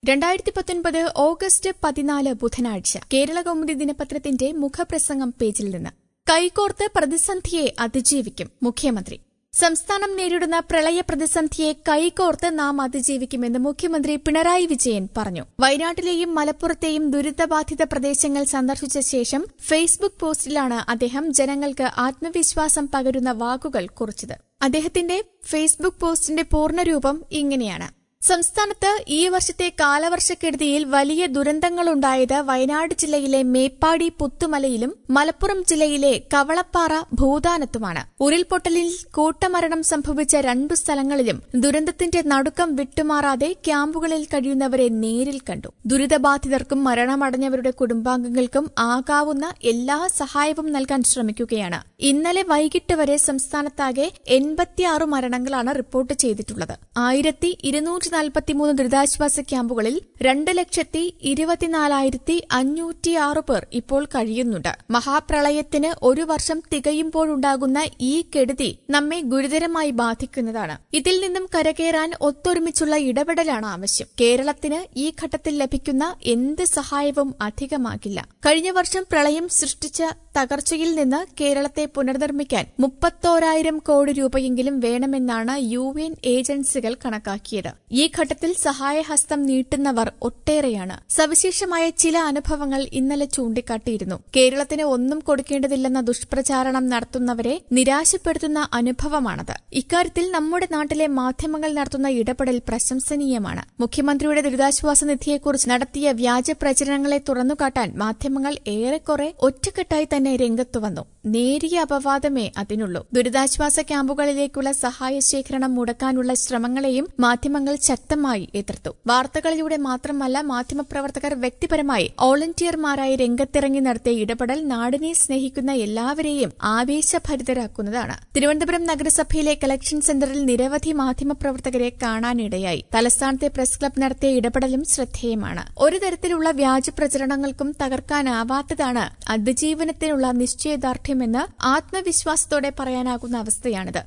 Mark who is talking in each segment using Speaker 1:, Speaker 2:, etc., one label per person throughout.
Speaker 1: രണ്ടായിരത്തി പത്തൊൻപത് ഓഗസ്റ്റ് പതിനാല് ബുധനാഴ്ച കേരള കൗമുദി ദിനപത്രത്തിന്റെ മുഖപ്രസംഗം പേജിൽ നിന്ന് കൈകോർത്ത് പ്രതിസന്ധിയെ അതിജീവിക്കും മുഖ്യമന്ത്രി സംസ്ഥാനം നേരിടുന്ന പ്രളയ പ്രതിസന്ധിയെ കൈകോർത്ത് നാം അതിജീവിക്കുമെന്ന് മുഖ്യമന്ത്രി പിണറായി വിജയൻ പറഞ്ഞു വയനാട്ടിലെയും മലപ്പുറത്തെയും ദുരിതബാധിത പ്രദേശങ്ങൾ സന്ദർശിച്ച ശേഷം ഫേസ്ബുക്ക് പോസ്റ്റിലാണ് അദ്ദേഹം ജനങ്ങൾക്ക് ആത്മവിശ്വാസം പകരുന്ന വാക്കുകൾ കുറിച്ചത് അദ്ദേഹത്തിന്റെ ഫേസ്ബുക്ക് പോസ്റ്റിന്റെ പൂർണ്ണരൂപം ഇങ്ങനെയാണ് സംസ്ഥാനത്ത് ഈ വർഷത്തെ കാലവർഷക്കെടുതിയിൽ വലിയ ദുരന്തങ്ങളുണ്ടായത് വയനാട് ജില്ലയിലെ മേപ്പാടി പുത്തുമലയിലും മലപ്പുറം ജില്ലയിലെ കവളപ്പാറ ഭൂതാനത്തുമാണ് ഉരുൾപൊട്ടലിൽ കൂട്ടമരണം സംഭവിച്ച രണ്ടു സ്ഥലങ്ങളിലും ദുരന്തത്തിന്റെ നടുക്കം വിട്ടുമാറാതെ ക്യാമ്പുകളിൽ കഴിയുന്നവരെ നേരിൽ കണ്ടു ദുരിതബാധിതർക്കും മരണമടഞ്ഞവരുടെ കുടുംബാംഗങ്ങൾക്കും ആകാവുന്ന എല്ലാ സഹായവും നൽകാൻ ശ്രമിക്കുകയാണ് ഇന്നലെ വൈകിട്ട് വരെ സംസ്ഥാനത്താകെ എൺപത്തിയാറ് മരണങ്ങളാണ് റിപ്പോർട്ട് ചെയ്തിട്ടുള്ളത് ആയിരത്തി ഇരുന്നൂറ്റി നാൽപ്പത്തിമൂന്ന് ദുരിതാശ്വാസ ക്യാമ്പുകളിൽ രണ്ട് ലക്ഷത്തി ഇരുപത്തിനാലായിരത്തി അഞ്ഞൂറ്റിയാറ് പേർ ഇപ്പോൾ കഴിയുന്നുണ്ട് മഹാപ്രളയത്തിന് ഒരു വർഷം തികയുമ്പോഴുണ്ടാകുന്ന ഈ കെടുതി നമ്മെ ഗുരുതരമായി ബാധിക്കുന്നതാണ് ഇതിൽ നിന്നും കരകയറാൻ ഒത്തൊരുമിച്ചുള്ള ഇടപെടലാണ് ആവശ്യം കേരളത്തിന് ഈ ഘട്ടത്തിൽ ലഭിക്കുന്ന എന്ത് സഹായവും അധികമാകില്ല കഴിഞ്ഞ വർഷം പ്രളയം സൃഷ്ടിച്ച തകർച്ചയിൽ നിന്ന് കേരളത്തെ പുനർനിർമ്മിക്കാൻ മുപ്പത്തോരായിരം കോടി രൂപയെങ്കിലും വേണമെന്നാണ് യു എൻ ഏജൻസികൾ കണക്കാക്കിയത് ഈ ഘട്ടത്തിൽ സഹായഹസ്തം നീട്ടുന്നവർ ഒട്ടേറെയാണ് സവിശേഷമായ ചില അനുഭവങ്ങൾ ഇന്നലെ ചൂണ്ടിക്കാട്ടിയിരുന്നു കേരളത്തിന് ഒന്നും കൊടുക്കേണ്ടതില്ലെന്ന ദുഷ്പ്രചാരണം നടത്തുന്നവരെ നിരാശപ്പെടുത്തുന്ന അനുഭവമാണത് ഇക്കാര്യത്തിൽ നമ്മുടെ നാട്ടിലെ മാധ്യമങ്ങൾ നടത്തുന്ന ഇടപെടൽ പ്രശംസനീയമാണ് മുഖ്യമന്ത്രിയുടെ ദുരിതാശ്വാസ നിധിയെക്കുറിച്ച് നടത്തിയ വ്യാജ പ്രചരണങ്ങളെ തുറന്നുകാട്ടാൻ മാധ്യമങ്ങൾ ഏറെക്കുറെ ഒറ്റക്കെട്ടായി തന്നെ രംഗത്തു വന്നു നേരിയ അപവാദമേ അതിനുള്ളൂ ദുരിതാശ്വാസ ക്യാമ്പുകളിലേക്കുള്ള സഹായ ശേഖരണം മുടക്കാനുള്ള ശ്രമങ്ങളെയും മാധ്യമങ്ങൾ ശക്തമായി എതിർത്തു വാർത്തകളിലൂടെ മാത്രമല്ല മാധ്യമപ്രവർത്തകർ വ്യക്തിപരമായി വോളണ്ടിയർമാരായി രംഗത്തിറങ്ങി നടത്തിയ ഇടപെടൽ നാടിനെ സ്നേഹിക്കുന്ന എല്ലാവരെയും ആവേശഭരിതരാക്കുന്നതാണ് തിരുവനന്തപുരം നഗരസഭയിലെ കളക്ഷൻ സെന്ററിൽ നിരവധി മാധ്യമപ്രവർത്തകരെ കാണാനിടയായി തലസ്ഥാനത്തെ പ്രസ് ക്ലബ് നടത്തിയ ഇടപെടലും ശ്രദ്ധേയമാണ് ഒരു തരത്തിലുള്ള വ്യാജ പ്രചരണങ്ങൾക്കും തകർക്കാനാവാത്തതാണ് അതിജീവനത്തിനുള്ള നിശ്ചയദാർഢ്യമെന്ന് ആത്മവിശ്വാസത്തോടെ പറയാനാകുന്ന അവസ്ഥയാണിത്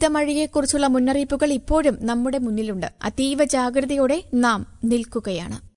Speaker 1: ദുരിതമഴയെക്കുറിച്ചുള്ള മുന്നറിയിപ്പുകൾ ഇപ്പോഴും നമ്മുടെ മുന്നിലുണ്ട് അതീവ ജാഗ്രതയോടെ നാം നിൽക്കുകയാണ്